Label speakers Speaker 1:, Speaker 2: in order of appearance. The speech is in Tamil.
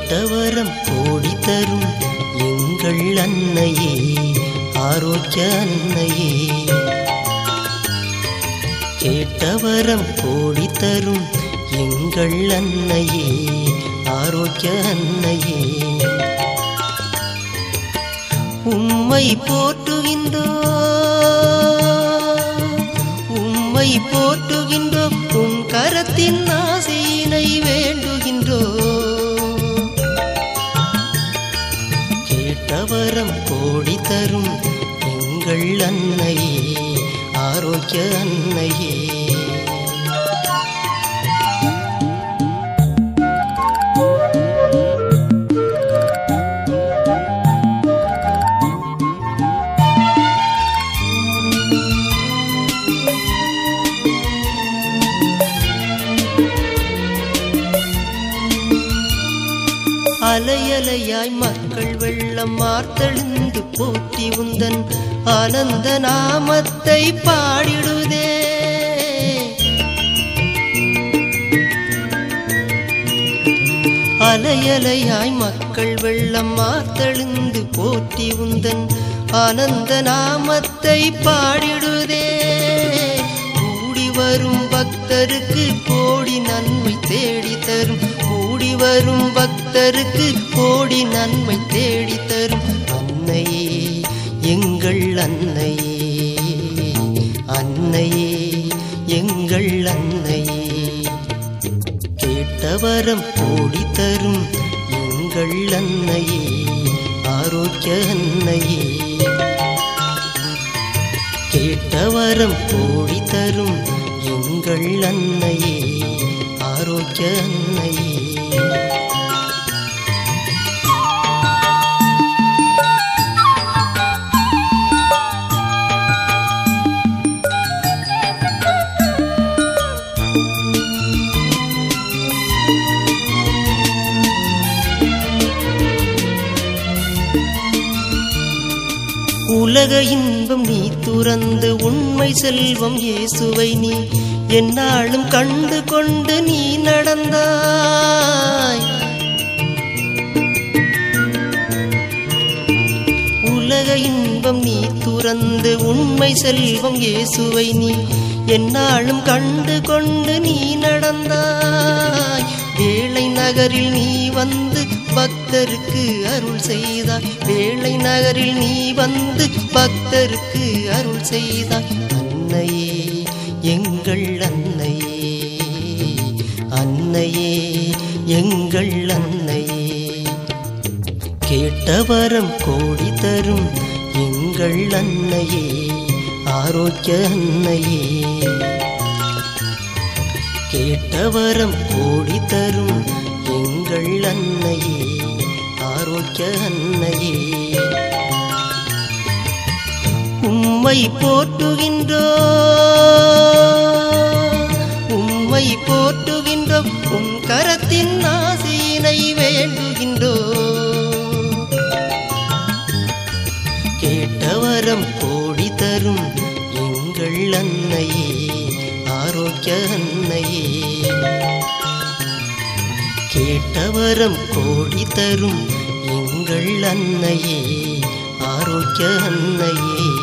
Speaker 1: கேட்டவரம் கோடி தரும் எங்கள் அன்னையே ஆரோக்கிய அன்னையே கேட்டவரம் கோடி தரும் எங்கள் அன்னையே ஆரோக்கிய அன்னையே உம்மை போற்றுகின்றோ உம்மை போற்றுகின்றோ உன் கரத்தின் ஆசையினை வேண்டுகின்றோ கேட்டவரம் கோடி தரும் எங்கள் அன்னையே ஆரோக்கிய அன்னையே அலையலையாய் மக்கள் வெள்ளம் மார்த்தெழுந்து போற்றி உந்தன் ஆனந்த நாமத்தை பாடிடுதே அலையலையாய் மக்கள் வெள்ளம் மார்த்தெழுந்து போற்றி உந்தன் ஆனந்த நாமத்தை பாடிடுதே கூடி வரும் பக்தருக்கு கோடி நன்மை தேடி தரும் கூடி வரும் பக்தருக்கு கோடி நன்மை தேடி தரும் அன்னையே எங்கள் அன்னையே அன்னையே எங்கள் அன்னையே கேட்டவரம் கோடி தரும் எங்கள் அன்னையே ஆரோக்கிய அன்னையே கேட்டவரம் கோடி தரும் எங்கள் அன்னையே ஆரோக்கிய அன்னையே உலக இன்பம் நீ துறந்து உண்மை செல்வம் இயேசுவை நீ என்னாலும் கண்டு கொண்டு நீ நடந்தாய் உலக இன்பம் நீ துறந்து உண்மை செல்வம் இயேசுவை நீ என்னாலும் கண்டு கொண்டு நீ நடந்தாய் வேளை நகரில் நீ வந்து பக்தருக்கு அருள் செய்தாய் வேளை நகரில் நீ வந்து பக்தருக்கு அருள் செய்தாய் அன்னையே எங்கள் அன்னையே அன்னையே எங்கள் அன்னையே கேட்டவரம் கோடி தரும் எங்கள் அன்னையே ஆரோக்கிய அன்னையே கேட்டவரம் கோடி தரும் எங்கள் அன்னையே ஆரோக்கிய அன்னையே உம்மை போற்றுகின்றோ உம்மை போற்றுகின்றோ உம் கரத்தின் ஆசையினை வேண்டுகின்றோ கேட்டவரம் கோடி தரும் எங்கள் அன்னையே ஆரோக்கிய அன்னையே கேட்டவரம் கோடி தரும் எங்கள் அன்னையே ஆரோக்கிய அன்னையே